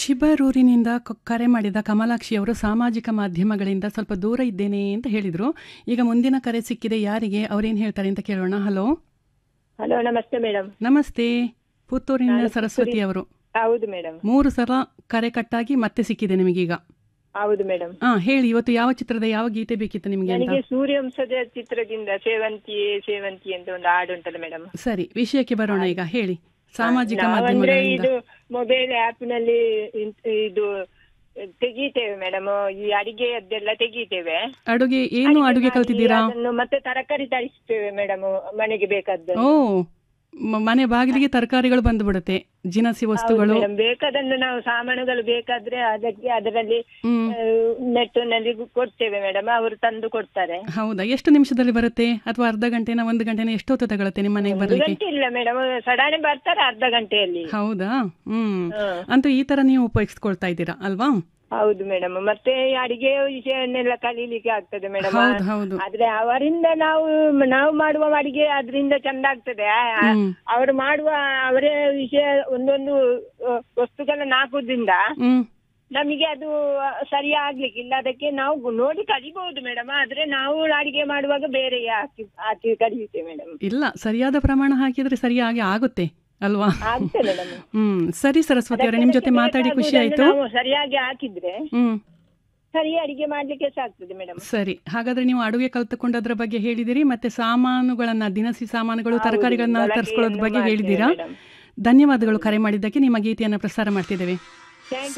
ಶಿಬರೂರಿನಿಂದ ಕ- ಕರೆ ಮಾಡಿದ ಕಮಲಾಕ್ಷಿ ಅವರು ಸಾಮಾಜಿಕ ಮಾಧ್ಯಮಗಳಿಂದ ಸ್ವಲ್ಪ ದೂರ ಇದ್ದೇನೆ ಅಂತ ಹೇಳಿದ್ರು ಈಗ ಮುಂದಿನ ಕರೆ ಸಿಕ್ಕಿದೆ ಯಾರಿಗೆ ಅವ್ರೇನು ಹೇಳ್ತಾರೆ ಅಂತ ಕೇಳೋಣ ಹಲೋ ಹಲೋ ನಮಸ್ತೆ ಮೇಡಮ್ ನಮಸ್ತೆ ಪುತ್ತೂರಿನ ನಾನು ಸರಸ್ವತಿ ಪುತ್ತೂರಿ- ಅವರು ಹೌದು ಮೇಡಮ್ ಮೂರು ಸಲ ಕರೆ ಕಟ್ಟಾಗಿ ಮತ್ತೆ ಸಿಕ್ಕಿದೆ ನಿಮಗೀಗ ಹೌದು ಮೇಡಮ್ ಹಾ ಹೇಳಿ ಇವತ್ತು ಯಾವ ಚಿತ್ರದ ಯಾವ ಗೀತೆ ಬೇಕಿತ್ತು ನಿಮಗೆ ಅಂತ ನನಗೆ ಸೂರ್ಯವಂಶದ ಚಿತ್ರದಿಂದ ಸೇವಂತಿಯೇ ಸೇವಂತಿ ಅಂತ ಒಂದು ಹಾಡು ಉಂಟಲ್ಲ ಮೇಡಮ್ ಸರಿ ವಿಷಯಕ್ಕೆ ಬರೋಣ ಈಗ ಹೇಳಿ ಸಾಮಾಜಿಕ ನಾವಂದ್ರೆ ಮಾಧ್ಯಮಗಳಿಂದ ಇದು ಮೊಬೈಲ್ ಆಪ್ ನಲ್ಲಿ ಇನ್- ಇದು ತೆಗೀತೇವೆ ಮೇಡಮ್ ಈ ಅಡಿಗೆಯದ್ದೆಲ್ಲ ತೆಗೀತೇವೆ ಅಡುಗೆ ಏನು ಅಡುಗೆ ಮಾಡಿ ಕಲ್ತಿದ್ದೀರಾ ಅದನ್ನು ಮತ್ತೆ ತರಕಾರಿ ತರಿಸ್ತೇವೆ ಮೇಡಮ್ ಮನೆಗೆ ಬೇಕಾದ್ದು ಓ ಮ- ಮನೆ ಬಾಗಿಲಿಗೆ ತರಕಾರಿಗಳು ಬಂದ್ಬಿಡುತ್ತೆ ಜಿನಸಿ ವಸ್ತುಗಳು ಮೇಡಮ್ ಬೇಕಾದನ್ನು ನಾವು ಸಾಮಾನುಗಳು ಬೇಕಾದ್ರೆ ಅದಕ್ಕೆ ಅದರಲ್ಲಿ ಹ್ಮ್ ನೆಟ್ ನಲ್ಲಿ ಕೊಡ್ತೇವೆ ಮೇಡಮ್ ಅವರು ತಂದು ಕೊಡ್ತಾರೆ ಹೌದಾ ಎಷ್ಟು ನಿಮಿಷದಲ್ಲಿ ಬರುತ್ತೆ ಅಥವಾ ಅರ್ಧ ಗಂಟೆನ ಒಂದು ಗಂಟೆನ ಎಷ್ಟು ಹೊತ್ತು ತಗೊಳುತ್ತೆ ನಿಮ್ಮ ಮನೆಗೆ ಒಂದು ಬರ್ಲಿಕ್ಕೆ ಗಂಟೆ ಇಲ್ಲ ಮೇಡಮ್ ಸಡಾನೆ ಬರ್ತಾರೆ ಅರ್ಧ ಗಂಟೆಯಲ್ಲಿ ಹೌದಾ ಹ್ಮ್ ಹ. ಅಂತೂ ಈ ತರ ನೀವು ಉಪಯೋಗಿಸ್ಕೊಳ್ತಾ ಇದ್ದೀರಾ ಅಲ್ವಾ ಹೌದು ಮೇಡಮ್ ಮತ್ತೆ ಅಡಿಗೆ ವಿಷಯವನ್ನೆಲ್ಲ ಕಲೀಲಿಕ್ಕೆ ಆಗ್ತದೆ ಮೇಡಮ್ ಹೌದು ಹೌದು ಆದ್ರೆ ಅವರಿಂದ ನಾವು ನಾವು ಮಾಡುವ ಅಡಿಗೆ ಅದರಿಂದ ಚಂದ ಆಗ್ತದೆ ಆ- ಹ್ಮ್ ಅವರು ಮಾಡುವ ಅವರೇ ವಿಷಯ ಒಂದೊಂದು ಅಹ್, ವಸ್ತುಗಳನ್ನ ಹಾಕುದ್ರಿಂದ ಹ್ಮ್ ನಮಗೆ ಅದು ಸರಿ ಆಗ್ಲಿಕ್ಕಿಲ್ಲ ಅದಕ್ಕೆ ನಾವು ನೋಡಿ ಕಲಿಬಹುದು ಮೇಡಮ್ ಆದ್ರೆ ನಾವು ಅಡಿಗೆ ಮಾಡುವಾಗ ಬೇರೆ ಹಾಕಿ ಹಾಕಿ ಕಲಿಯುತ್ತೇವೆ ಮೇಡಮ್ ಇಲ್ಲ ಸರಿಯಾದ ಪ್ರಮಾಣ ಹಾಕಿದ್ರೆ ಸರಿಯಾಗಿ ಆಗುತ್ತೆ ಅಲ್ವಾ ಆಗುತ್ತೆ ಮೇಡಮ್ ಹ್ಮ್ ಸರಿ ಸರಸ್ವತಿ ಅವರೇ ನಿಮ್ ಜೊತೆ ಮಾತಾಡಿ ಖುಷಿ ಆಯ್ತು ನಾವು ಸರಿಯಾಗಿ ಹಾಕಿದ್ರೆ ಹ್ಮ್ ಸರಿ ಅಡಿಗೆ ಮಾಡ್ಲಿಕ್ಕೆ ಸಾಕ್ತದೆ ಮೇಡಮ್ ಸರಿ ಹಾಗಾದ್ರೆ ನೀವು ಅಡುಗೆ ಕಲ್ತುಕೊಂಡದ್ರ ಬಗ್ಗೆ ಹೇಳಿದಿರಿ ಮತ್ತೆ ಸಾಮಾನುಗಳನ್ನ ದಿನಸಿ ಸಾಮಾನುಗಳು ತರಕಾರಿಗಳನ್ನ ತರಿಸ್ಕೊಳ್ಳೋದ್ರ ಬಗ್ಗೆ ಹೇಳಿದ್ದೀರಾ ಧನ್ಯವಾದಗಳು ಕರೆ ಮಾಡಿದ್ದಕ್ಕೆ ನಿಮ್ಮ ಗೀತೆಯನ್ನು ಪ್ರಸಾರ ಮಾಡ್ತಿದ್ದೇವೆ ಥ್ಯಾಂಕ್